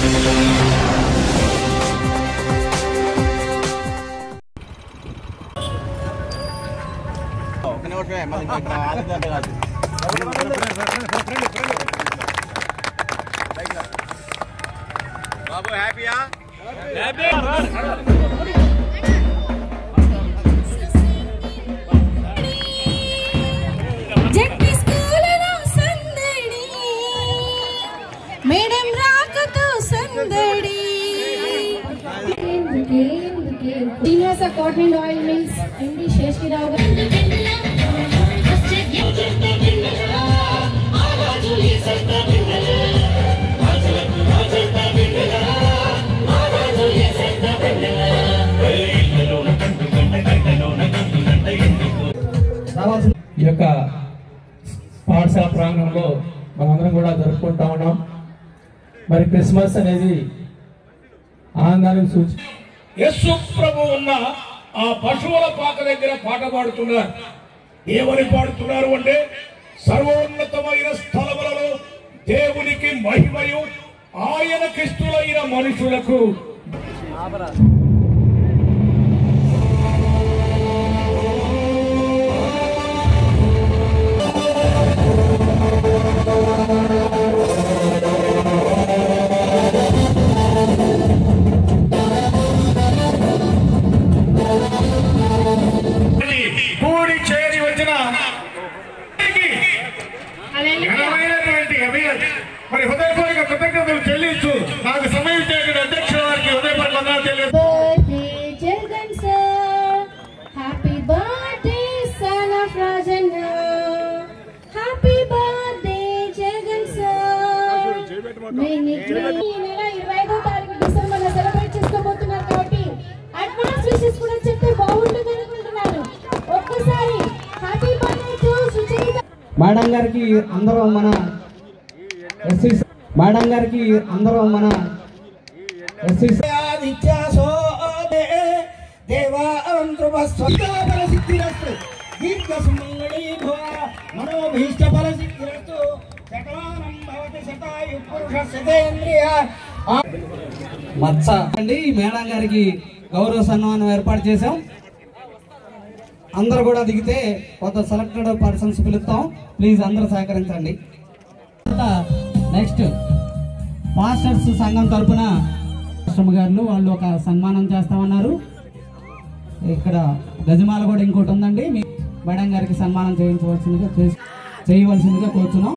ఒక్క నిమిషమే మళ్ళీ ఇంకా ఇక్కడ ఆగితే కాదు బాబు హ్యాపీయా జడ్పీ స్కూలులో సందడి మేడం రాకతో సందడి Srinivasa cotton oil mills MD Seshagirirao గారు ఈ యొక్క పాఠశాల ప్రాంగణంలో మనందరం కూడా జరుపుకుంటా ఉన్నాం మరి క్రిస్మస్ అనేది ఆనందానికి సూచి యస్సు ప్రభు ఉన్న ఆ పశువుల పాక దగ్గర పాట పాడుతున్నారు ఏమని పాడుతున్నారు అంటే సర్వోన్నతమైన స్థలములలో దేవునికి మహిమయు ఆయన క్రిస్తులైన మనుషులకు కూడి చేరి వచ్చిన ఘనమైనటువంటి అభియాన్ మరి హృదయపూర్వక కృతజ్ఞతలు చెల్లించు నాకు సమయం ఇచ్చేటువంటి అధ్యక్షుల వారికి హృదయపూర్వక వందనాలు తెలియదు birthday Jagan sir happy birthday son of Rajanna happy birthday Jagan sir many ఈ నెల ఇరవై ఐదో తారీఖు డిసెంబర్ లో సెలబ్రేట్ చేసుకోబోతున్నారు కాబట్టి అడ్వాన్స్ విషెస్ కూడా చెప్తే బాగుంటుంది అనుకుంటున్నాను ఒక్కసారి happy birthday to Sucharitha madam గారికి అందరూ మన ఎస్సీ మేడం గారికి అందరూ మన ఎస్సీ మత్స అండి మేడం గారికి గౌరవ సన్మానం ఏర్పాటు చేశాం అందరూ కూడా దిగితే కొంత సెలెక్టెడ్ పర్సన్స్ పిలుస్తాం ప్లీజ్ అందరూ సహకరించండి నెక్స్ట్ మాస్టర్స్ సంఘం తరపున గారు వాళ్ళు ఒక సన్మానం చేస్తామన్నారు ఇక్కడ గజమాల కూడా ఇంకోటి ఉందండి మీ మేడం గారికి సన్మానం చేయించవలసిందిగా చేసి- చేయవలసిందిగా కోరుతున్నాం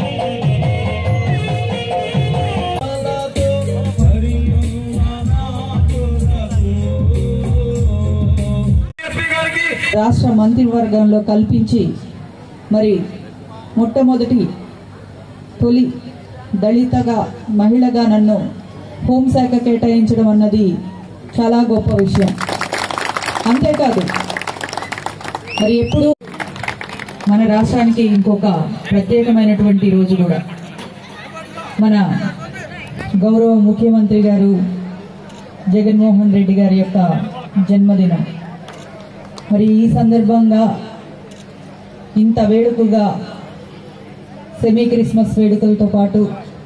రాష్ట్ర మంత్రివర్గంలో కల్పించి మరి మొట్టమొదటి తొలి దళితగా మహిళగా నన్ను హోంశాఖ కేటాయించడం అన్నది చాలా గొప్ప విషయం అంతేకాదు మరి ఎప్పుడు మన రాష్ట్రానికి ఇంకొక ప్రత్యేకమైనటువంటి రోజు కూడా మన గౌరవ ముఖ్యమంత్రి గారు జగన్మోహన్ రెడ్డి గారి యొక్క జన్మదినం మరి ఈ సందర్భంగా ఇంత వేడుకగా సెమీ క్రిస్మస్ వేడుకలతో పాటు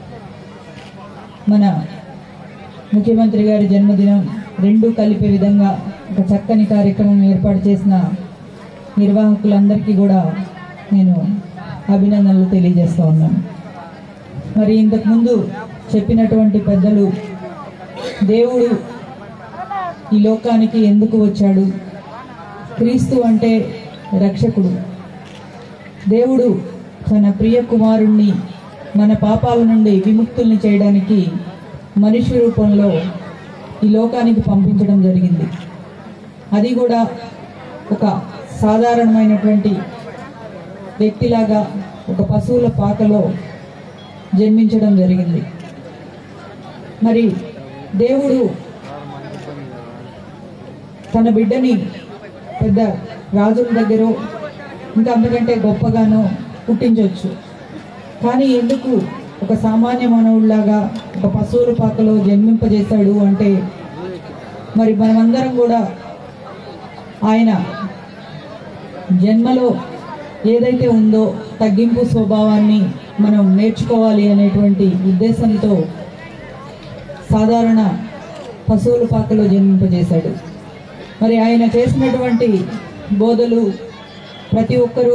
మన ముఖ్యమంత్రి గారి జన్మదినం రెండు కలిపే విధంగా ఒక చక్కని కార్యక్రమం ఏర్పాటు చేసిన నిర్వాహకులందరికీ కూడా నేను అభినందనలు తెలియజేస్తూ ఉన్నాను మరి ఇంతకుముందు చెప్పినటువంటి పెద్దలు దేవుడు ఈ లోకానికి ఎందుకు వచ్చాడు క్రీస్తు అంటే రక్షకుడు దేవుడు తన ప్రియ కుమారుణ్ణి మన పాపాల నుండి విముక్తుల్ని చేయడానికి మనిషి రూపంలో ఈ లోకానికి పంపించడం జరిగింది అది కూడా ఒక సాధారణమైనటువంటి వ్యక్తిలాగా ఒక పశువుల పాకలో జన్మించడం జరిగింది మరి దేవుడు తన బిడ్డని పెద్ద రాజుల దగ్గర ఇంకా అంతకంటే గొప్పగానో పుట్టించవచ్చు కానీ ఎందుకు ఒక సామాన్య మానవుడిలాగా ఒక పశువుల పాకలో జన్మింపజేశాడు అంటే మరి మనమందరం కూడా ఆయన జన్మలో ఏదైతే ఉందో తగ్గింపు స్వభావాన్ని మనం నేర్చుకోవాలి అనేటువంటి ఉద్దేశంతో సాధారణ పశువుల పాకలో జన్మింపజేశాడు మరి ఆయన చేసినటువంటి బోధలు ప్రతి ఒక్కరూ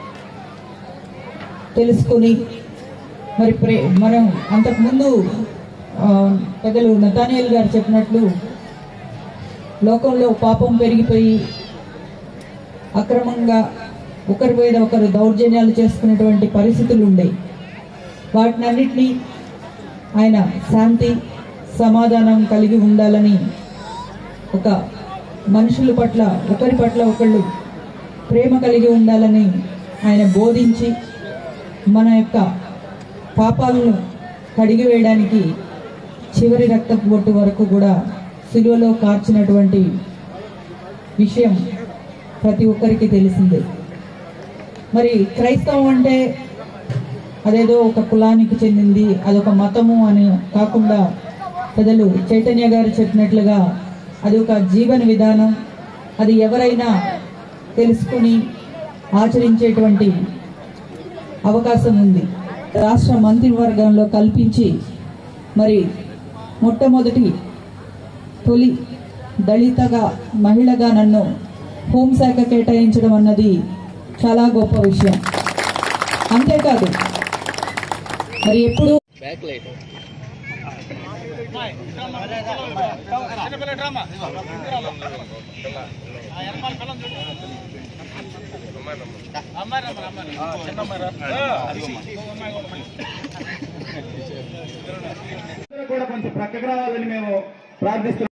తెలుసుకొని మరి ప్రే మనం అంతకుముందు ఆ, పెద్దలు నతానియల్ గారు చెప్పినట్లు లోకంలో పాపం పెరిగిపోయి అక్రమంగా ఒకరి మీద ఒకరు దౌర్జన్యాలు చేసుకునేటువంటి పరిస్థితులు ఉండేవి వాటినన్నిటినీ ఆయన శాంతి సమాధానం కలిగి ఉండాలని ఒక మనుషుల పట్ల ఒకరి పట్ల ఒకళ్ళు ప్రేమ కలిగి ఉండాలని ఆయన బోధించి మన యొక్క పాపాలను కడిగి వేయడానికి చివరి రక్తపు బొట్టు వరకు కూడా సిలువలో కార్చినటువంటి విషయం ప్రతి ఒక్కరికి తెలిసిందే మరి క్రైస్తవం అంటే అదేదో ఒక కులానికి చెందింది అదొక మతము అని కాకుండా పెద్దలు చైతన్య గారు చెప్పినట్లుగా అది ఒక జీవన విధానం అది ఎవరైనా తెలుసుకుని ఆచరించేటువంటి అవకాశం ఉంది రాష్ట్ర మంత్రివర్గంలో కల్పించి మరి మొట్టమొదటి తొలి దళితగా మహిళగా నన్ను హోంశాఖ కేటాయించడం అన్నది చాలా గొప్ప విషయం అంతేకాదు మరి ఎప్పుడు కూడా కొంచెం ప్రక్కకు రావాలని మేము ప్రార్థిస్తున్నాం